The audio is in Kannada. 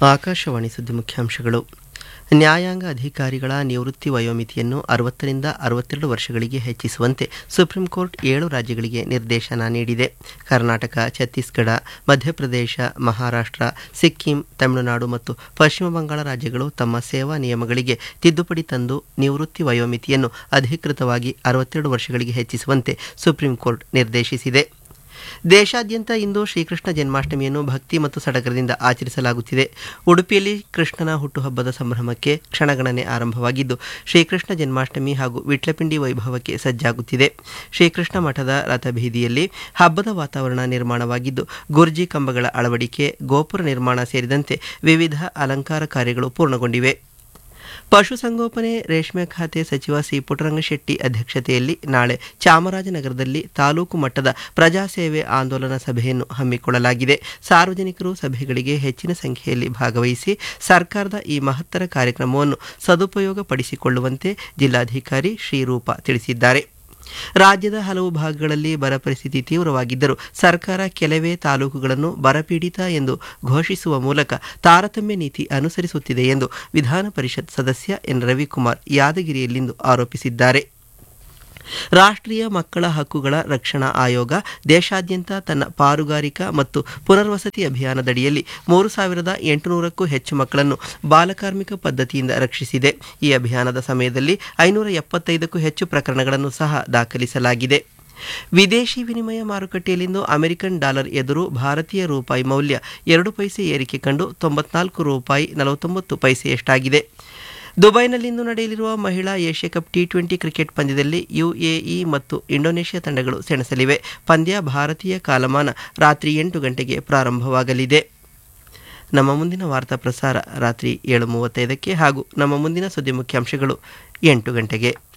ಆಕಾಶವಾಣಿ ಸುದ್ದಿ ಮುಖ್ಯಾಂಶಗಳು ನ್ಯಾಯಾಂಗ ಅಧಿಕಾರಿಗಳ ನಿವೃತ್ತಿ ವಯೋಮಿತಿಯನ್ನು ಅರವತ್ತರಿಂದ ಅರವತ್ತೆರಡು ವರ್ಷಗಳಿಗೆ ಹೆಚ್ಚಿಸುವಂತೆ ಸುಪ್ರೀಂ ಕೋರ್ಟ್ ಏಳು ರಾಜ್ಯಗಳಿಗೆ ನಿರ್ದೇಶನ ನೀಡಿದೆ ಕರ್ನಾಟಕ ಛತ್ತೀಸ್ಗಢ ಮಧ್ಯಪ್ರದೇಶ ಮಹಾರಾಷ್ಟ್ರ ಸಿಕ್ಕಿಂ ತಮಿಳುನಾಡು ಮತ್ತು ಪಶ್ಚಿಮ ಬಂಗಾಳ ರಾಜ್ಯಗಳು ತಮ್ಮ ಸೇವಾ ನಿಯಮಗಳಿಗೆ ತಿದ್ದುಪಡಿ ತಂದು ನಿವೃತ್ತಿ ವಯೋಮಿತಿಯನ್ನು ಅಧಿಕೃತವಾಗಿ ಅರವತ್ತೆರಡು ವರ್ಷಗಳಿಗೆ ಹೆಚ್ಚಿಸುವಂತೆ ಸುಪ್ರೀಂ ಕೋರ್ಟ್ ನಿರ್ದೇಶಿಸಿದೆ ದೇಶಾದ್ಯಂತ ಇಂದು ಶ್ರೀಕೃಷ್ಣ ಜನ್ಮಾಷ್ಟಮಿಯನ್ನು ಭಕ್ತಿ ಮತ್ತು ಸಡಗರದಿಂದ ಆಚರಿಸಲಾಗುತ್ತಿದೆ ಉಡುಪಿಯಲ್ಲಿ ಕೃಷ್ಣನ ಹುಟ್ಟುಹಬ್ಬದ ಸಂಭ್ರಮಕ್ಕೆ ಕ್ಷಣಗಣನೆ ಆರಂಭವಾಗಿದ್ದು ಶ್ರೀಕೃಷ್ಣ ಜನ್ಮಾಷ್ಟಮಿ ಹಾಗೂ ವಿಟ್ಲಪಿಂಡಿ ವೈಭವಕ್ಕೆ ಸಜ್ಜಾಗುತ್ತಿದೆ ಶ್ರೀಕೃಷ್ಣ ಮಠದ ರಥಬೀದಿಯಲ್ಲಿ ಹಬ್ಬದ ವಾತಾವರಣ ನಿರ್ಮಾಣವಾಗಿದ್ದು ಗುರ್ಜಿ ಕಂಬಗಳ ಅಳವಡಿಕೆ ಗೋಪುರ ನಿರ್ಮಾಣ ಸೇರಿದಂತೆ ವಿವಿಧ ಅಲಂಕಾರ ಕಾರ್ಯಗಳು ಪೂರ್ಣಗೊಂಡಿವೆ ಪಶುಸಂಗೋಪನೆ ರೇಷ್ಮೆ ಖಾತೆ ಸಚಿವ ಸಿ ಪುಟ್ಟರಂಗಶೆಟ್ಟಿ ಅಧ್ಯಕ್ಷತೆಯಲ್ಲಿ ನಾಳೆ ಚಾಮರಾಜನಗರದಲ್ಲಿ ತಾಲೂಕು ಮಟ್ಟದ ಪ್ರಜಾಸೇವೆ ಆಂದೋಲನ ಸಭೆಯನ್ನು ಹಮ್ಮಿಕೊಳ್ಳಲಾಗಿದೆ ಸಾರ್ವಜನಿಕರು ಸಭೆಗಳಿಗೆ ಹೆಚ್ಚಿನ ಸಂಖ್ಯೆಯಲ್ಲಿ ಭಾಗವಹಿಸಿ ಸರ್ಕಾರದ ಈ ಮಹತ್ತರ ಕಾರ್ಯಕ್ರಮವನ್ನು ಸದುಪಯೋಗಪಡಿಸಿಕೊಳ್ಳುವಂತೆ ಜಿಲ್ಲಾಧಿಕಾರಿ ಶ್ರೀರೂಪ ತಿಳಿಸಿದ್ದಾರೆ ರಾಜ್ಯದ ಹಲವು ಭಾಗಗಳಲ್ಲಿ ಬರ ಪರಿಸ್ಥಿತಿ ತೀವ್ರವಾಗಿದ್ದರೂ ಸರ್ಕಾರ ಕೆಲವೇ ತಾಲೂಕುಗಳನ್ನು ಬರಪೀಡಿತ ಎಂದು ಘೋಷಿಸುವ ಮೂಲಕ ತಾರತಮ್ಯ ನೀತಿ ಅನುಸರಿಸುತ್ತಿದೆ ಎಂದು ವಿಧಾನ ಪರಿಷತ್ ಸದಸ್ಯ ಎನ್ ರವಿಕುಮಾರ್ ಯಾದಗಿರಿಯಲ್ಲಿಂದು ಆರೋಪಿಸಿದ್ದಾರೆ ರಾಷ್ಟ್ರೀಯ ಮಕ್ಕಳ ಹಕ್ಕುಗಳ ರಕ್ಷಣಾ ಆಯೋಗ ದೇಶಾದ್ಯಂತ ತನ್ನ ಪಾರುಗಾರಿಕಾ ಮತ್ತು ಪುನರ್ವಸತಿ ಅಭಿಯಾನದಡಿಯಲ್ಲಿ ಮೂರು ಸಾವಿರದ ಎಂಟುನೂರಕ್ಕೂ ಹೆಚ್ಚು ಮಕ್ಕಳನ್ನು ಬಾಲಕಾರ್ಮಿಕ ಪದ್ಧತಿಯಿಂದ ರಕ್ಷಿಸಿದೆ ಈ ಅಭಿಯಾನದ ಸಮಯದಲ್ಲಿ ಐನೂರ ಎಪ್ಪತ್ತೈದಕ್ಕೂ ಹೆಚ್ಚು ಪ್ರಕರಣಗಳನ್ನು ಸಹ ದಾಖಲಿಸಲಾಗಿದೆ ವಿದೇಶಿ ವಿನಿಮಯ ಮಾರುಕಟ್ಟೆಯಲ್ಲಿಂದು ಅಮೆರಿಕನ್ ಡಾಲರ್ ಎದುರು ಭಾರತೀಯ ರೂಪಾಯಿ ಮೌಲ್ಯ ಎರಡು ಪೈಸೆ ಏರಿಕೆ ಕಂಡು ತೊಂಬತ್ನಾಲ್ಕು ರೂಪಾಯಿ ನಲವತ್ತೊಂಬತ್ತು ಪೈಸೆಯಷ್ಟಾಗಿದೆ ದುಬೈನಲ್ಲಿಂದು ನಡೆಯಲಿರುವ ಮಹಿಳಾ Asia cup T twenty cricket ಪಂದ್ಯದಲ್ಲಿ ಯುಎಇ ಮತ್ತು ಇಂಡೋನೇಷ್ಯಾ ತಂಡಗಳು ಸೆಣಸಲಿವೆ ಪಂದ್ಯ ಭಾರತೀಯ ಕಾಲಮಾನ ರಾತ್ರಿ ಎಂಟು ಗಂಟೆಗೆ ಪ್ರಾರಂಭವಾಗಲಿದೆ ನಮ್ಮ ಮುಂದಿನ ವಾರ್ತಾ ಪ್ರಸಾರ ರಾತ್ರಿ ಏಳು ಮೂವತ್ತೈದಕ್ಕೆ ಹಾಗೂ ನಮ್ಮ ಮುಂದಿನ ಸುದ್ದಿ ಮುಖ್ಯಾಂಶಗಳು ಎಂಟು ಗಂಟೆಗೆ